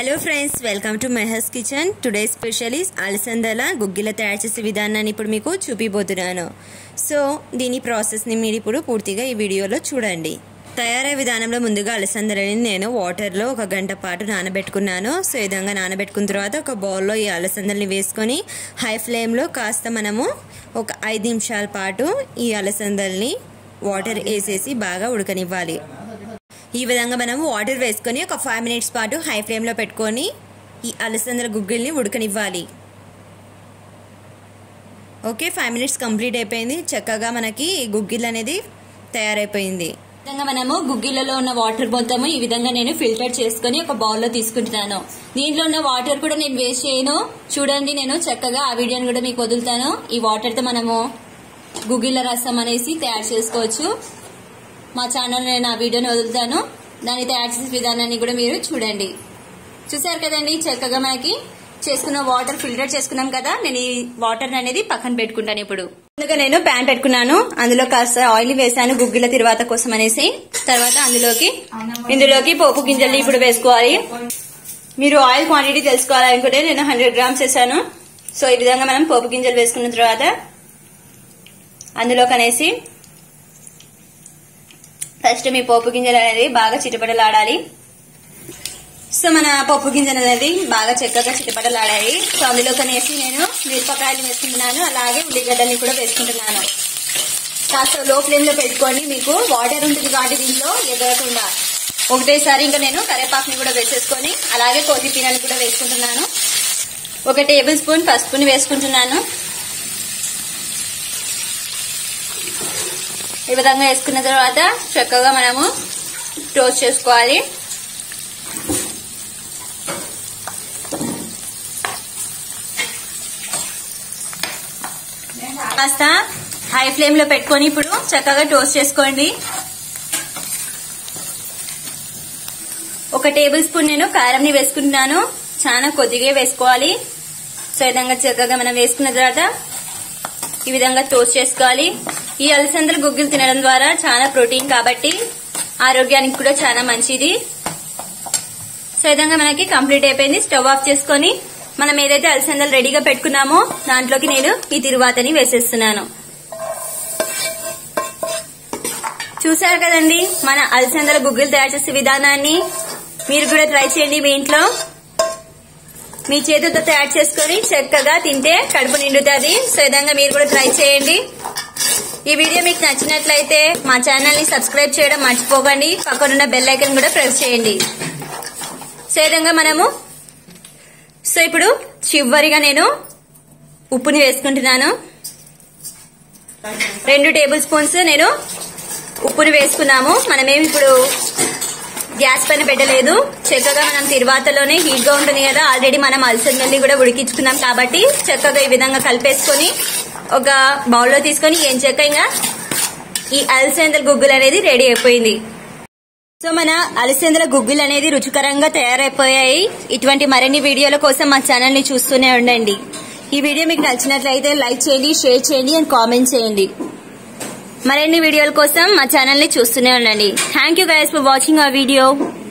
hello friends welcome to మెహస్ kitchen today special is అలసందల గుగ్గిల తయారు చేసే విధానాన్ని ఇప్పుడు మీకు చూపిపోతున్నాను సో దీని ప్రాసెస్ని మీరు ఇప్పుడు పూర్తిగా ఈ వీడియోలో చూడండి తయారయ్యే విధానంలో ముందుగా అలసందలని నేను వాటర్లో ఒక గంట పాటు నానబెట్టుకున్నాను సో ఈ విధంగా నానబెట్టుకున్న తర్వాత ఒక బౌల్లో ఈ అలసందల్ని వేసుకొని హై ఫ్లేమ్లో కాస్త మనము ఒక ఐదు నిమిషాల పాటు ఈ అలసందల్ని వాటర్ వేసేసి బాగా ఉడకనివ్వాలి ఈ విధంగా మనం వాటర్ వేసుకొని ఒక ఫైవ్ మినిట్స్ పాటు హై ఫ్లేమ్లో పెట్టుకొని ఈ అలసందల గుగ్గిల్ని ఉడకనివ్వాలి ఓకే ఫైవ్ మినిట్స్ కంప్లీట్ అయిపోయింది చక్కగా మనకి ఈ గుగ్గిల్ అనేది తయారైపోయింది ఈ విధంగా మనము గుగ్గిళ్ళలో ఉన్న వాటర్ మొత్తము ఈ విధంగా నేను ఫిల్టర్ చేసుకుని ఒక బౌల్లో తీసుకుంటున్నాను దీంట్లో ఉన్న వాటర్ కూడా నేను వేస్ట్ చేయను చూడండి నేను చక్కగా ఆ వీడియోని కూడా మీకు వదులుతాను ఈ వాటర్ తో మనము గుగ్గిళ్ళ రసం అనేసి తయారు చేసుకోవచ్చు మా ఛానల్ నేను ఆ వీడియోని వదులుతాను దాన్ని తయారు చేసే విధానాన్ని కూడా మీరు చూడండి చూసారు కదండి చక్కగా మనకి చేసుకున్న వాటర్ ఫిల్టర్ చేసుకున్నాం కదా నేను ఈ వాటర్ అనేది పక్కన పెట్టుకుంటాను ఇప్పుడు ముందుగా నేను ప్యాన్ పెట్టుకున్నాను అందులో కాస్త ఆయిల్ వేసాను గుగ్గిల తిరువాత కోసం అనేసి తర్వాత అందులోకి ఇందులోకి పోపు గింజలు ఇప్పుడు వేసుకోవాలి మీరు ఆయిల్ క్వాంటిటీ తెలుసుకోవాలనుకుంటే నేను హండ్రెడ్ గ్రామ్స్ వేసాను సో ఈ విధంగా మనం పోపు గింజలు వేసుకున్న తర్వాత అందులోకి అనేసి ఫస్ట్ మీ పోపు గింజలు అనేది బాగా చిటపటలాడాలి సో మన పప్పు గింజలు అనేది బాగా చక్కగా చిటపటలాడాయి సో అందులో కనేసి నేను మిరపకాయలు వేసుకుంటున్నాను అలాగే ఉల్లిగడ్డల్ని కూడా వేసుకుంటున్నాను కాస్త లో ఫ్లేమ్ లో పెట్టుకొని మీకు వాటర్ ఉంటుంది కాబట్టి దీంట్లో ఎగరకుండా ఒకటేసారి ఇంకా నేను కరేపాకుని కూడా వేసేసుకొని అలాగే కొత్తిమీరని కూడా వేసుకుంటున్నాను ఒక టేబుల్ స్పూన్ పసుపుని వేసుకుంటున్నాను ఈ విధంగా వేసుకున్న తర్వాత చక్కగా మనము టోస్ట్ చేసుకోవాలి కాస్త హై ఫ్లేమ్ లో పెట్టుకొని ఇప్పుడు చక్కగా టోస్ట్ చేసుకోండి ఒక టేబుల్ స్పూన్ నేను కారంని వేసుకుంటున్నాను చాలా కొద్దిగా వేసుకోవాలి సో ఈ విధంగా చక్కగా మనం వేసుకున్న తర్వాత ఈ విధంగా టోస్ట్ చేసుకోవాలి ఈ అలసందల గుగ్గిలు తినడం ద్వారా చాలా ప్రోటీన్ కాబట్టి ఆరోగ్యానికి కూడా చాలా మంచిది సో ఈ విధంగా మనకి కంప్లీట్ అయిపోయింది స్టవ్ ఆఫ్ చేసుకొని మనం ఏదైతే అలసందలు రెడీగా పెట్టుకున్నామో దాంట్లోకి నేను ఈ తిరువాతని వేసేస్తున్నాను చూసారు కదండి మన అలసందల గుగ్గిలు తయారు చేసే విధానాన్ని మీరు కూడా ట్రై చేయండి మీ ఇంట్లో మీ చేతితో తయారు చేసుకొని చక్కగా తింటే కడుపు నిండుతుంది సో ఈ విధంగా మీరు కూడా ట్రై చేయండి ఈ వీడియో మీకు నచ్చినట్లయితే మా ఛానల్ ని సబ్స్క్రైబ్ చేయడం మర్చిపోకండి పక్కనున్న బెల్ ఐకన్ కూడా ప్రెస్ చేయండి సో ఈ విధంగా మనము సో ఇప్పుడు చివరిగా నేను ఉప్పుని వేసుకుంటున్నాను రెండు టేబుల్ స్పూన్స్ నేను ఉప్పుని వేసుకున్నాము మనమేమి ఇప్పుడు గ్యాస్ పైన పెట్టలేదు చక్కగా మనం తిరువాతలోనే హీట్ గా ఉంటుంది కదా ఆల్రెడీ మనం అలసందల్ని కూడా ఉడికించుకున్నాం కాబట్టి చక్కగా ఈ విధంగా కలిపేసుకొని ఒక బౌల్లో తీసుకొని ఏం చక్కగా ఈ అలసందల గుగ్గులు అనేది రెడీ అయిపోయింది సో మన అలసందల గుగ్గులు అనేది రుచికరంగా తయారైపోయాయి ఇటువంటి మరిన్ని వీడియోల కోసం మా ఛానల్ ని చూస్తూనే ఉండండి ఈ వీడియో మీకు నచ్చినట్లయితే లైక్ చేయండి షేర్ చేయండి అండ్ కామెంట్ చేయండి మరిన్ని వీడియోల కోసం మా ఛానల్ ని చూస్తూనే ఉండండి thank you guys for watching our video